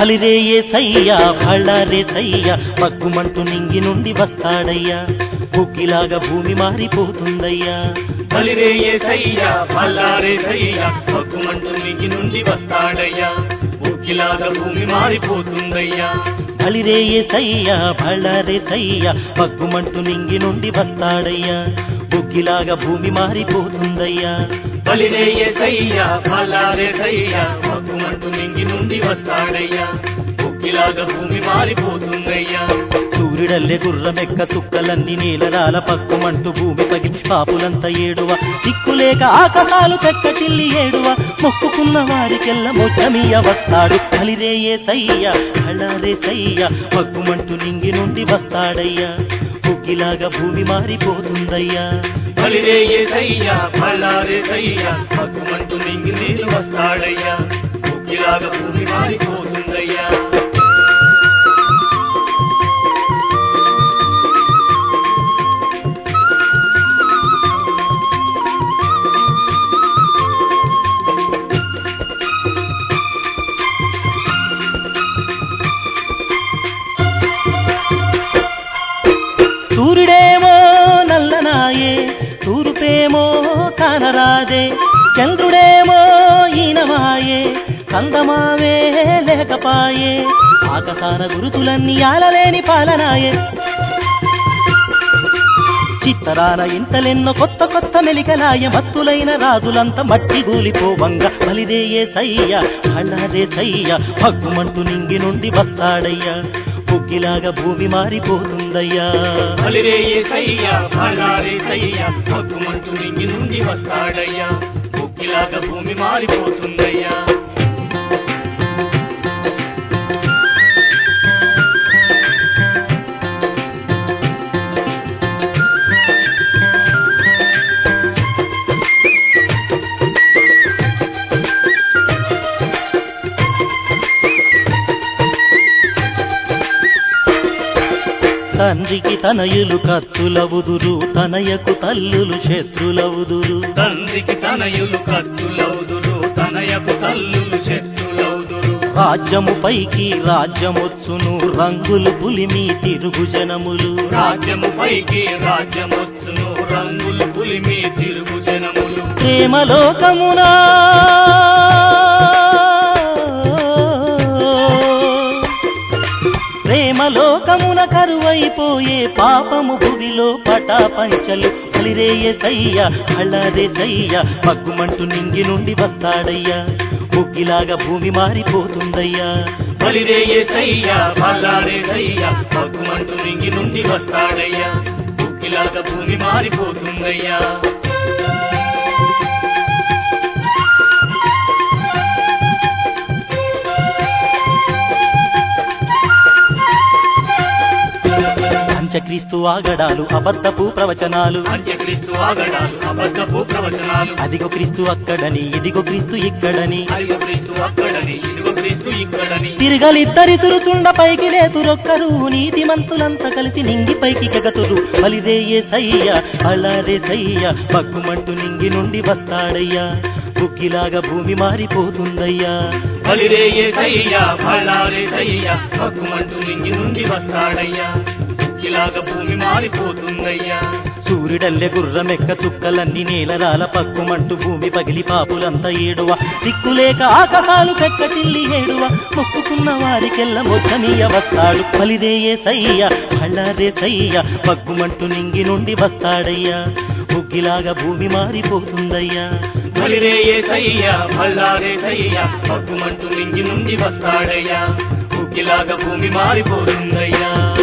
బలిరేయే సయ్యా భళ్ళారే సయ్యా పగ్గుమంటూ నింగి నుండి వస్తాడయ్యా బుగ్గిలాగా భూమి మారిపోతుందయ్యా బలిరేయే సయ్యా బల్లారే సయ్యా పక్కుమంటూ నింగి నుండి వస్తాడయ్యా ఉక్కిలాగా భూమి మారిపోతుందయ్యా బలిరేయే సయ్యా భళ్ళారే సయ్యా పగ్గుమంటూ నింగి నుండి వస్తాడయ్యా బుగ్గిలాగా భూమి మారిపోతుందయ్యా బలిరేయే సయ్యా బల్లారే సయ్యా పక్కుమంటూ నింగి నుండి వస్తాడయ్యా ఉక్కిలాగా భూమి మారిపోతుందయ్యా సూర్యుడల్లే గుర్రమెక్క చుక్కలన్నీ నీలరాల పక్కుమంటూ భూమి పగిలి పాపులంతా ఏడువ దిక్కులేక ఆకాశాలు చెక్కటిల్లి ఏడువ మొక్కుకున్న వారికెల్ల మొచ్చమీయ వస్తాడు బలిరేయే సయ్య అళ్ళారే సయ్య పగ్గుమంటూ నింగి నుండి వస్తాడయ్యా బుగ్గిలాగా భూమి మారిపోతుందయ్యా బలిరేయే సయ్యా బల్లారే సయ్యా పక్కుమంటూ నింగి నీళ్ళు వస్తాడయ్యా ఉక్కిలాగా భూమి మారిపోతుందయ్యా సూర్యుడేమో నల్లనాయే తూర్పేమో కానరాదే చంద్రుడేమో ఈనమాయే కందమావే లేకపాయే ఆకసాన గురుతులన్నీ ఆలలేని పాలనాయే చిత్తరాన ఇంతలెన్నో కొత్త కొత్త మెలికలాయ మత్తులైన రాజులంతా మట్టి గూలిపోవంగ బలిదేయే సయ్య అళ్ళదే సయ్య భగ్గుమంటూ నింగి నుండి వస్తాడయ్యా బుగ్గిలాగా భూమి మారిపోతుందయ్యా బలిరేయే సయ్యా బల్లారే సయ్యా పక్కుమంటూ నింగి నుండి వస్తాడయ్యా ఉక్కిలాగా భూమి మారిపోతుందయ్యా తండ్రికి తనయులు కత్తులవుదురు తనయకు తల్లులు శత్రులవుదురు తండ్రికి తనయులు కత్తులవుదురు తనయకు తల్లులు శత్రులవుదురు రాజ్యము పైకి రాజ్యమొచ్చును రంగులు పులిమి తిరుగు జనములు రాజ్యము పైకి రాజ్యమొచ్చును రంగులు పులిమి తిరుగు జనములు ప్రేమలోకమునా ప్రేమలోకమున కరువైపోయే పాపము భువిలో పటాపంచలు అలిరేయ సయ్య అళ్ళదే సయ్య మగ్గుమంటూ నింగి నుండి వస్తాడయ్యా ముగ్గిలాగా భూమి మారిపోతుందయ్యా బలిరేయే సయ్యా బల్లారే సయ్యా పక్కుమంటూ నింగి నుండి వస్తాడయ్యా ఉక్కిలాగా భూమి మారిపోతుందయ్యా పంచక్రీస్తు ఆగడాలు అబద్ధపు ప్రవచనాలు అంత్యక్రీస్తు ఆగడాలు అబద్ధపు ప్రవచనాలు అదిగో క్రీస్తు అక్కడని ఇదిగో క్రీస్తు ఇక్కడని అదిగో క్రీస్తు అక్కడని ఇదిగో క్రీస్తు ఇక్కడని తిరగలిద్దరి తురుచుండ పైకి లేతురొక్కరు నీతి మంతులంతా కలిసి నింగి పైకి కెగతురు బలిదేయే సయ్య అళ్ళదే సయ్య పగ్గుమంటూ నింగి నుండి వస్తాడయ్యా బుక్కిలాగా భూమి మారిపోతుందయ్యా బలిరేయే సయ్యా బల్లారే సయ్యా పక్కుమంటూ నింగి నుండి వస్తాడయ్యా ఉక్కిలాగా భూమి మారిపోతుందయ్యా సూర్యుడల్లె గుర్రమెక్క చుక్కలన్నీ నీలరాల పక్కుమంటూ భూమి పగిలి పాపులంతా ఏడువ దిక్కులేక ఆకాశాలు పెక్కటిల్లి ఏడువ మొక్కుకున్న వారికెల్ల మొచ్చమీయ వస్తాడు బలిదేయే సయ్య అళ్ళదే సయ్య పగ్గుమంటూ నింగి నుండి వస్తాడయ్యా బుగ్గిలాగా భూమి మారిపోతుందయ్యా బలిరేయే సయ్యా బల్లారే సయ్యా పక్కుమంటూ నింగి నుండి వస్తాడయ్యా ఉక్కిలాగా భూమి మారిపోతుందయ్యా